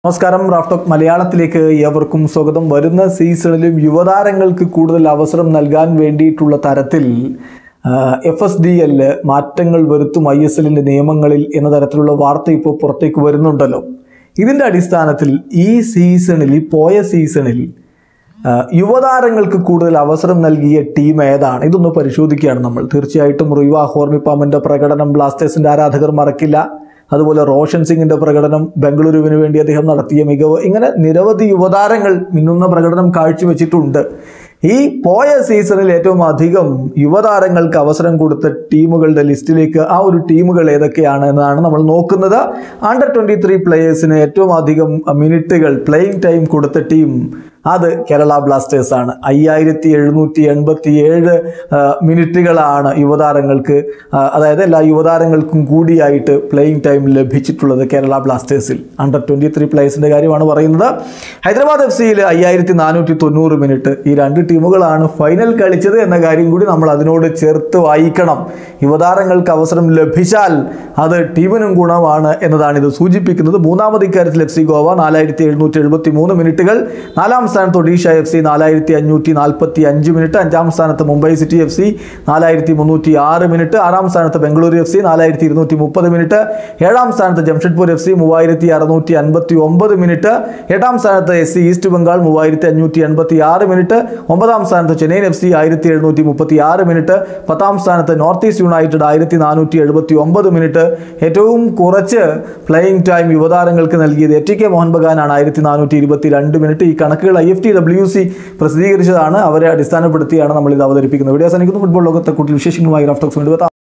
നമസ്കാരം റാഫ്റ്റോക്ക് മലയാളത്തിലേക്ക് ഏവർക്കും സ്വാഗതം വരുന്ന സീസണിലും യുവതാരങ്ങൾക്ക് കൂടുതൽ അവസരം നൽകാൻ വേണ്ടിയിട്ടുള്ള തരത്തിൽ എഫ് എസ് ഡി എല്ല് മാറ്റങ്ങൾ വരുത്തും ഐ എസ് എല്ലിൻ്റെ നിയമങ്ങളിൽ എന്ന തരത്തിലുള്ള വാർത്ത ഇപ്പോൾ പുറത്തേക്ക് വരുന്നുണ്ടല്ലോ ഇതിൻ്റെ അടിസ്ഥാനത്തിൽ ഈ സീസണിൽ ഈ പോയ സീസണിൽ ആ, യുവതാരങ്ങൾക്ക് കൂടുതൽ അവസരം നൽകിയ ടീം ഏതാണ് ഇതൊന്ന് പരിശോധിക്കുകയാണ് നമ്മൾ തീർച്ചയായിട്ടും റിവ ഹോർമിപ്പാമിൻ്റെ പ്രകടനം ബ്ലാസ്റ്റേഴ്സിൻ്റെ ആരാധകർ മറക്കില്ല അതുപോലെ റോഷൻ സിംഗിന്റെ പ്രകടനം ബംഗളൂരുവിന് വേണ്ടി അദ്ദേഹം നടത്തിയ മികവ് ഇങ്ങനെ നിരവധി യുവതാരങ്ങൾ മിന്നുന്ന പ്രകടനം കാഴ്ചവെച്ചിട്ടുണ്ട് ഈ പോയ സീസണിൽ ഏറ്റവും അധികം യുവതാരങ്ങൾക്ക് അവസരം കൊടുത്ത ടീമുകളുടെ ലിസ്റ്റിലേക്ക് ആ ഒരു ടീമുകൾ ഏതൊക്കെയാണ് എന്നതാണ് നമ്മൾ നോക്കുന്നത് അണ്ടർ ട്വൻറ്റി ത്രീ പ്ലേയേഴ്സിന് ഏറ്റവും അധികം മിനിറ്റുകൾ പ്ലേയിങ് ടൈം കൊടുത്ത ടീം അത് കേരള ബ്ലാസ്റ്റേഴ്സ് ആണ് അയ്യായിരത്തി എഴുന്നൂറ്റി എൺപത്തി ഏഴ് മിനിറ്റുകളാണ് യുവതാരങ്ങൾക്ക് ആ, അതായത് എല്ലാ യുവതാരങ്ങൾക്കും കൂടിയായിട്ട് പ്ലേയിങ് ടൈം ലഭിച്ചിട്ടുള്ളത് കേരള ബ്ലാസ്റ്റേഴ്സിൽ അണ്ടർ ട്വൻറ്റി ത്രീ പ്ലേയേഴ്സിൻ്റെ കാര്യമാണ് പറയുന്നത് ഹൈദരാബാദ് എഫ് സിയിൽ അയ്യായിരത്തി നാനൂറ്റി തൊണ്ണൂറ് മിനിറ്റ് ഈ രണ്ട് ടീമുകളാണ് ഫൈനൽ കളിച്ചത് എന്ന കാര്യം കൂടി നമ്മൾ അതിനോട് ചേർത്ത് വായിക്കണം യുവതാരങ്ങൾക്ക് അവസരം ലഭിച്ചാൽ അത് ടീമിനും ഗുണമാണ് എന്നതാണ് ഇത് സൂചിപ്പിക്കുന്നത് മൂന്നാമത് ഇക്കാര്യത്തിൽ എഫ് സി ഗോവ നാലായിരത്തി എഴുന്നൂറ്റി എഴുപത്തി മൂന്ന് മിനിറ്റുകൾ നാലാം സ്ഥാനത്ത് ഒഡീഷ എഫ് സി നാലായിരത്തി അഞ്ഞൂറ്റി നാൽപ്പത്തി അഞ്ച് മിനിറ്റ് അഞ്ചാം സ്ഥാനത്ത് മുംബൈ സിറ്റി എഫ് സി നാലായിരത്തി മുന്നൂറ്റി ആറ് മിനിറ്റ് ആറാം സ്ഥാനത്ത് ബംഗളൂരു എഫ് സി നാലായിരത്തി ഇരുന്നൂറ്റി മുപ്പത് മിനിറ്റ് ഏഴാം സ്ഥാനത്ത് ജംഷഡ്പൂർ എഫ് സി മൂവായിരത്തി അറുന്നൂറ്റി അൻപത്തി ഒമ്പത് മിനിറ്റ് എട്ടാം സ്ഥാനത്ത് എസ് സി ഈസ്റ്റ് ബംഗാൾ മൂവായിരത്തി അഞ്ഞൂറ്റി എൺപത്തി ആറ് മിനിറ്റ് ഒമ്പതാം സ്ഥാനത്ത് ചെന്നൈയിൻ എഫ് സി ആയിരത്തി എഴുന്നൂറ്റി മുപ്പത്തി ആറ് മിനിറ്റ് പത്താം സ്ഥാനത്ത് നോർത്ത് ഈസ്റ്റ് യുണൈറ്റഡ് ആയിരത്തി നാനൂറ്റി എഴുപത്തി ഒമ്പത് മിനിറ്റ് ഏറ്റവും കുറച്ച് പ്ലേയിങ് ടൈം യുവതാരങ്ങൾക്ക് നൽകിയത് എ ടി കെ മോഹൻ ബഗാനാണ് ആയിരത്തി നാനൂറ്റി ഇരുപത്തി രണ്ട് മിനിറ്റ് ഈ കണക്കുകൾ I F T W C പ്രസിദ്ധീകരിച്ചതാണ് അവരെ അടിസ്ഥാനപ്പെടുത്തിയാണ് നമ്മൾ ഇത് അവതരിപ്പിക്കുന്നത് ഇവിടെ അവസാനിക്കുന്നു ഫുട്ബോൾ ലോകത്തെ കൂടുതൽ വിശേഷങ്ങളുമായി റാഫ്റ്റോക്സ് വേണ്ടി